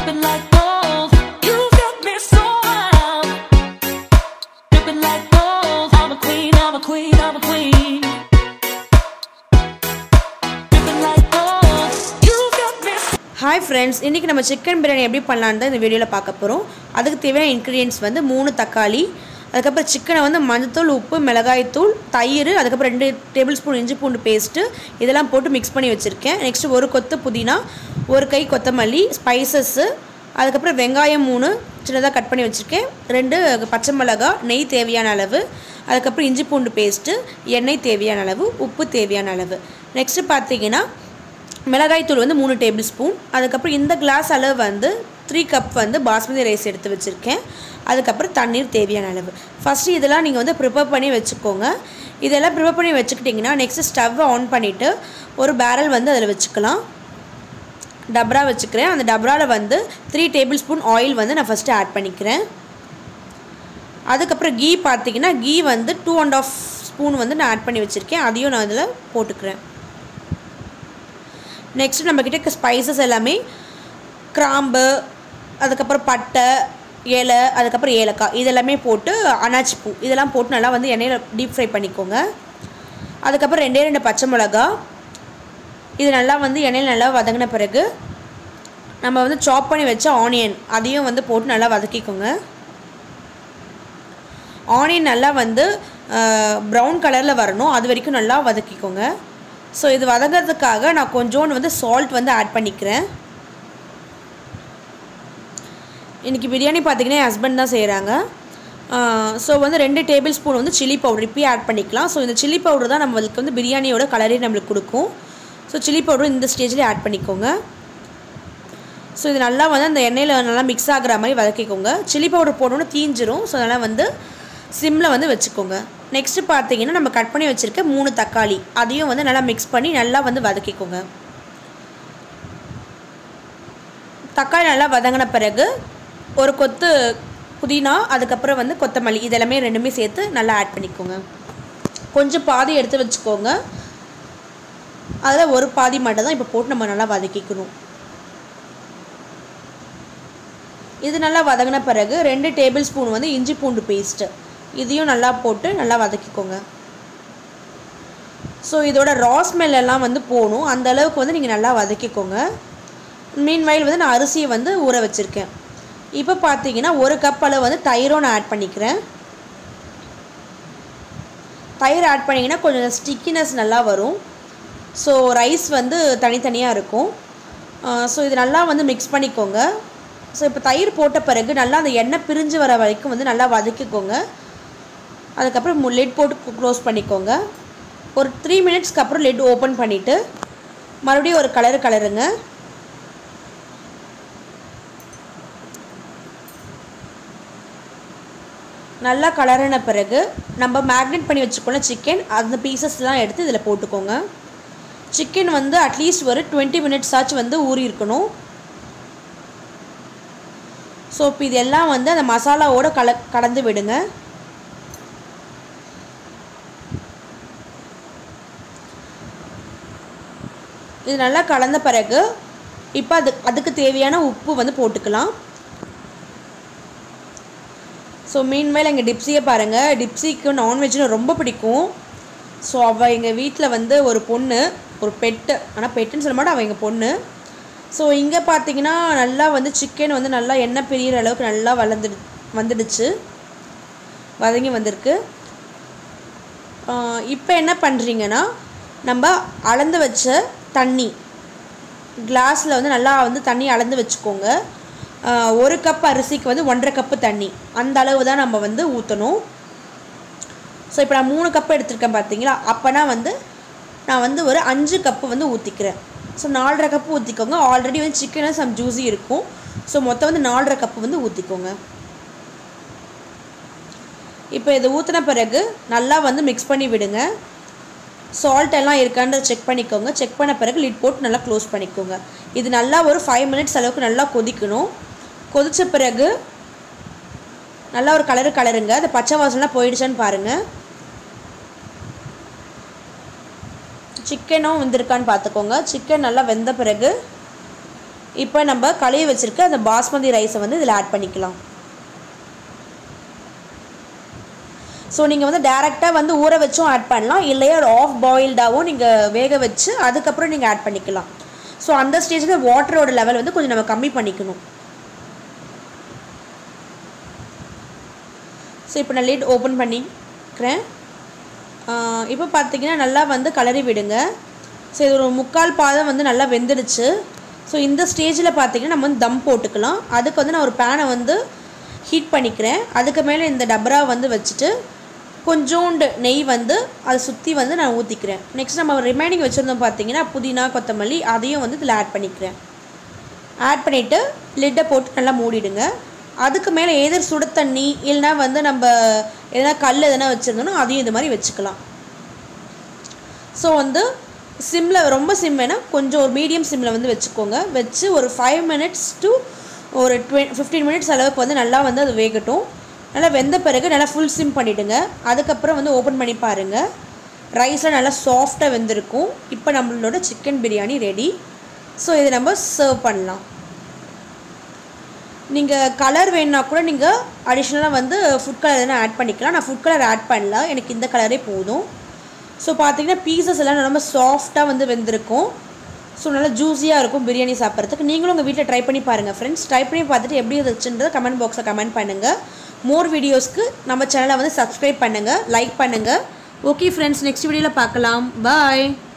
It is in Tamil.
Dripping like gold. You got me so wild. Dripping like gold. I'm a queen, I'm a queen, I'm a queen. Dripping like gold. You got me so hi friends இன்றைக்கி நம்ம சிக்கன் பிரியாணி எப்படி பண்ணலான்னு தான் இந்த வீடியோவில் பார்க்க போகிறோம் அதுக்கு தேவையான இன்க்ரீடியன்ஸ் வந்து மூணு தக்காளி அதுக்கப்புறம் சிக்கனை வந்து மஞ்சத்தூள் உப்பு மிளகாய்த்தூள் தயிர் அதுக்கப்புறம் ரெண்டு டேபிள் ஸ்பூன் இஞ்சி பூண்டு பேஸ்ட்டு இதெல்லாம் போட்டு மிக்ஸ் பண்ணி வச்சுருக்கேன் நெக்ஸ்ட்டு ஒரு கொத்து புதினா ஒரு கை கொத்தமல்லி ஸ்பைசஸ்ஸு அதுக்கப்புறம் வெங்காயம் மூணு சின்னதாக கட் பண்ணி வச்சுருக்கேன் ரெண்டு பச்சை மிளகாய் நெய் தேவையான அளவு அதுக்கப்புறம் இஞ்சி பூண்டு பேஸ்ட்டு எண்ணெய் தேவையான அளவு உப்பு தேவையான அளவு நெக்ஸ்ட்டு பார்த்தீங்கன்னா மிளகாய்த்தூள் வந்து மூணு டேபிள் ஸ்பூன் அதுக்கப்புறம் இந்த கிளாஸ் அளவு வந்து த்ரீ கப் வந்து பாஸ்மதி ரைஸ் எடுத்து வச்சுருக்கேன் அதுக்கப்புறம் தண்ணீர் தேவையான அளவு ஃபஸ்ட்டு இதெல்லாம் நீங்கள் வந்து ப்ரிப்பேர் பண்ணி வச்சுக்கோங்க இதெல்லாம் ப்ரிப்பேர் பண்ணி வச்சுக்கிட்டிங்கன்னா நெக்ஸ்ட்டு ஸ்டவ்வை ஆன் பண்ணிவிட்டு ஒரு பேரல் வந்து அதில் வச்சுக்கலாம் டப்ரா வச்சுக்கிறேன் அந்த டப்ராவில் வந்து த்ரீ டேபிள் ஸ்பூன் ஆயில் வந்து நான் ஃபஸ்ட்டு ஆட் பண்ணிக்கிறேன் அதுக்கப்புறம் கீ பார்த்தீங்கன்னா கீ வந்து டூ அண்ட் ஆஃப் ஸ்பூன் வந்து நான் ஆட் பண்ணி வச்சுருக்கேன் அதையும் நான் அதில் போட்டுக்கிறேன் நெக்ஸ்ட் நம்மக்கிட்ட இருக்க ஸ்பைசஸ் எல்லாமே கிராம்பு அதுக்கப்புறம் பட்டை ஏலை அதுக்கப்புறம் ஏலக்காய் இதெல்லாமே போட்டு அனாச்சி பூ இதெல்லாம் போட்டு நல்லா வந்து எண்ணெயில் டீப் ஃப்ரை பண்ணிக்கோங்க அதுக்கப்புறம் ரெண்டே ரெண்டு பச்சை மிளகா இது நல்லா வந்து எண்ணெயில் நல்லா வதங்கின பிறகு நம்ம வந்து சாப் பண்ணி வச்ச ஆனியன் அதையும் வந்து போட்டு நல்லா வதக்கிக்கோங்க ஆனியன் நல்லா வந்து ப்ரௌன் கலரில் வரணும் அது வரைக்கும் நல்லா வதக்கிக்கோங்க ஸோ இது வதங்கிறதுக்காக நான் கொஞ்சோண்டு வந்து சால்ட் வந்து ஆட் பண்ணிக்கிறேன் இன்றைக்கி பிரியாணி பார்த்தீங்கன்னா என் ஹஸ்பண்ட் தான் செய்கிறாங்க ஸோ வந்து ரெண்டு டேபிள் ஸ்பூன் வந்து சில்லி பவுடர் இப்பயே ஆட் பண்ணிக்கலாம் ஸோ இந்த சில்லி பவுடர் தான் நம்மளுக்கு வந்து பிரியாணியோட கலரே நம்மளுக்கு கொடுக்கும் ஸோ சில்லி பவுடர் இந்த ஸ்டேஜ்லேயே ஆட் பண்ணிக்கோங்க ஸோ இது நல்லா வந்து அந்த எண்ணெயில் நல்லா மிக்ஸ் ஆகிற மாதிரி வதக்கிக்கோங்க சில்லி பவுடர் போடணுன்னு தீஞ்சிரும் ஸோ அதனால் வந்து சிம்மில் வந்து வச்சுக்கோங்க நெக்ஸ்ட்டு பார்த்தீங்கன்னா நம்ம கட் பண்ணி வச்சுருக்க மூணு தக்காளி அதையும் வந்து நல்லா மிக்ஸ் பண்ணி நல்லா வந்து வதக்கிக்கோங்க தக்காளி நல்லா வதங்கின பிறகு ஒரு கொத்து புதினா அதுக்கப்புறம் வந்து கொத்தமல்லி இதெல்லாமே ரெண்டுமே சேர்த்து நல்லா ஆட் பண்ணிக்கோங்க கொஞ்சம் பாதி எடுத்து வச்சுக்கோங்க அதில் ஒரு பாதி மட்டும் தான் இப்போ போட்டு நம்ம நல்லா வதக்கிக்கணும் இது நல்லா வதங்கின பிறகு ரெண்டு டேபிள் ஸ்பூன் வந்து இஞ்சி பூண்டு பேஸ்ட்டு இதையும் நல்லா போட்டு நல்லா வதக்கிக்கோங்க ஸோ இதோட ரா ஸ்மெல் எல்லாம் வந்து போகணும் அந்த அளவுக்கு வந்து நீங்கள் நல்லா வதக்கிக்கோங்க மீன் வயல் வந்து நான் அரிசியை வந்து ஊற வச்சுருக்கேன் இப்போ பார்த்தீங்கன்னா ஒரு கப் அளவு வந்து தயிரும் நான் ஆட் பண்ணிக்கிறேன் தயிர் ஆட் பண்ணிங்கன்னா கொஞ்சம் ஸ்டிக்கினஸ் நல்லா வரும் ஸோ ரைஸ் வந்து தனித்தனியாக இருக்கும் ஸோ இது நல்லா வந்து மிக்ஸ் பண்ணிக்கோங்க ஸோ இப்போ தயிர் போட்ட பிறகு நல்லா அந்த எண்ணெய் பிரிஞ்சு வர வரைக்கும் வந்து நல்லா வதக்கிக்கோங்க அதுக்கப்புறம் லெட் போட்டு க்ளோஸ் பண்ணிக்கோங்க ஒரு த்ரீ மினிட்ஸ்க்கு அப்புறம் லெட் ஓப்பன் பண்ணிவிட்டு மறுபடியும் ஒரு கலரு கலருங்க நல்லா கலரின பிறகு நம்ம மேக்னேட் பண்ணி வச்சுக்கோல சிக்கன் அந்த பீசஸ்லாம் எடுத்து இதில் போட்டுக்கோங்க சிக்கன் வந்து அட்லீஸ்ட் ஒரு டுவெண்ட்டி மினிட்ஸ் ஆச்சு வந்து ஊறி இருக்கணும் ஸோ இப்போ இது எல்லாம் வந்து அந்த மசாலாவோட கல கலந்து விடுங்க இது நல்லா கலந்த பிறகு இப்போ அது அதுக்கு தேவையான உப்பு வந்து போட்டுக்கலாம் ஸோ மீன்மேல் எங்கள் டிப்ஸியை பாருங்கள் டிப்ஸிக்கு நான்வெஜ்னு ரொம்ப பிடிக்கும் ஸோ அவள் எங்கள் வீட்டில் வந்து ஒரு பொண்ணு ஒரு பெட்டு ஆனால் பெட்டுன்னு சொல்ல மாட்டேன் அவள் எங்கள் பொண்ணு ஸோ இங்கே பார்த்தீங்கன்னா நல்லா வந்து சிக்கன் வந்து நல்லா எண்ணெய் பிரியிற அளவுக்கு நல்லா வளர்ந்துடு வந்துடுச்சு வதங்கி வந்திருக்கு இப்போ என்ன பண்ணுறீங்கன்னா நம்ம அளந்து வச்ச தண்ணி கிளாஸில் வந்து நல்லா வந்து தண்ணி அளந்து வச்சுக்கோங்க ஒரு கப் அரிசிக்கு வந்து ஒன்றரை கப்பு தண்ணி அந்த அளவு தான் நம்ம வந்து ஊற்றணும் ஸோ இப்போ நான் மூணு கப் எடுத்திருக்கேன் பார்த்தீங்களா அப்போனா வந்து நான் வந்து ஒரு அஞ்சு கப்பு வந்து ஊற்றிக்கிறேன் ஸோ நாலரை கப்பு ஊற்றிக்கோங்க ஆல்ரெடி வந்து சிக்கனில் சம் ஜூஸி இருக்கும் ஸோ மொத்தம் வந்து நாலரை கப்பு வந்து ஊற்றிக்கோங்க இப்போ இதை ஊற்றின பிறகு நல்லா வந்து மிக்ஸ் பண்ணி விடுங்க சால்ட் எல்லாம் இருக்கான்றத செக் பண்ணிக்கோங்க செக் பண்ண பிறகு லிட் போட்டு நல்லா க்ளோஸ் பண்ணிக்கோங்க இது நல்லா ஒரு ஃபைவ் மினிட்ஸ் அளவுக்கு நல்லா கொதிக்கணும் கொதித்த பிறகு நல்லா ஒரு கலரு கலருங்க அந்த பச்சை வாசனைலாம் போயிடுச்சான்னு பாருங்கள் சிக்கனும் வெந்திருக்கான்னு பார்த்துக்கோங்க சிக்கன் நல்லா வெந்த பிறகு இப்போ நம்ம கழுவி வச்சுருக்க அந்த பாஸ்மதி ரைஸை வந்து இதில் ஆட் பண்ணிக்கலாம் ஸோ நீங்கள் வந்து டேரெக்டாக வந்து ஊற வச்சும் ஆட் பண்ணலாம் இல்லையா ஒரு ஆஃப் பாயில்டாகவும் நீங்கள் வேக வச்சு அதுக்கப்புறம் நீங்கள் ஆட் பண்ணிக்கலாம் ஸோ அந்த ஸ்டேஜில் வாட்டரோட லெவல் வந்து கொஞ்சம் நம்ம கம்மி பண்ணிக்கணும் ஸோ இப்போ நான் லிட் ஓப்பன் பண்ணிக்கிறேன் இப்போ பார்த்தீங்கன்னா நல்லா வந்து கலரி விடுங்க ஸோ இது ஒரு முக்கால் பாதம் வந்து நல்லா வெந்துடுச்சு ஸோ இந்த ஸ்டேஜில் பார்த்தீங்கன்னா நம்ம வந்து தம் போட்டுக்கலாம் அதுக்கு வந்து நான் ஒரு பேனை வந்து ஹீட் பண்ணிக்கிறேன் அதுக்கு மேலே இந்த டபரா வந்து வச்சுட்டு கொஞ்சோண்டு நெய் வந்து அதை சுற்றி வந்து நான் ஊற்றிக்கிறேன் நெக்ஸ்ட் நம்ம ரிமைனிங் வச்சுருந்தோம் பார்த்தீங்கன்னா புதினா கொத்தமல்லி அதையும் வந்து இதில் ஆட் பண்ணிக்கிறேன் ஆட் பண்ணிவிட்டு லிட்டை போட்டு நல்லா மூடிடுங்க அதுக்கு மேலே எதிர் சுட தண்ணி இல்லைனா வந்து நம்ம எதனா கல் எதனா வச்சுருந்தோம்னா அதையும் இது மாதிரி வச்சுக்கலாம் ஸோ வந்து சிம்மில் ரொம்ப சிம் வேணால் கொஞ்சம் ஒரு மீடியம் சிம்மில் வந்து வச்சுக்கோங்க வச்சு ஒரு ஃபைவ் மினிட்ஸ் டு ஒரு டுவெ ஃபிஃப்டீன் மினிட்ஸ் அளவுக்கு வந்து நல்லா வந்து அது வேகட்டும் நல்லா வெந்த பிறகு நல்லா ஃபுல் சிம் பண்ணிவிடுங்க அதுக்கப்புறம் வந்து ஓப்பன் பண்ணி பாருங்கள் ரைஸ்லாம் நல்லா சாஃப்டாக வெந்திருக்கும் இப்போ நம்மளோட சிக்கன் பிரியாணி ரெடி ஸோ இதை நம்ம சர்வ் பண்ணலாம் நீங்கள் கலர் வேணுன்னா கூட நீங்கள் அடிஷ்னலாக வந்து ஃபுட் கலர் எதனா ஆட் பண்ணிக்கலாம் நான் ஃபுட் கலர் ஆட் பண்ணல எனக்கு இந்த கலரே போதும் ஸோ பார்த்தீங்கன்னா பீசஸ் எல்லாம் ரொம்ப சாஃப்டாக வந்து வெந்திருக்கும் ஸோ நல்லா ஜூஸியாக இருக்கும் பிரியாணி சாப்பிட்றதுக்கு நீங்களும் உங்கள் வீட்டில் ட்ரை பண்ணி பாருங்கள் ஃப்ரெண்ட்ஸ் ட்ரை பண்ணி பார்த்துட்டு எப்படி இருந்துச்சுன்றதை கமெண்ட் பாக்ஸில் கமெண்ட் பண்ணுங்கள் மோர் வீடியோஸ்க்கு நம்ம சேனலை வந்து சப்ஸ்கிரைப் பண்ணுங்கள் லைக் பண்ணுங்கள் ஓகே ஃப்ரெண்ட்ஸ் நெக்ஸ்ட் வீடியோவில் பார்க்கலாம் பாய்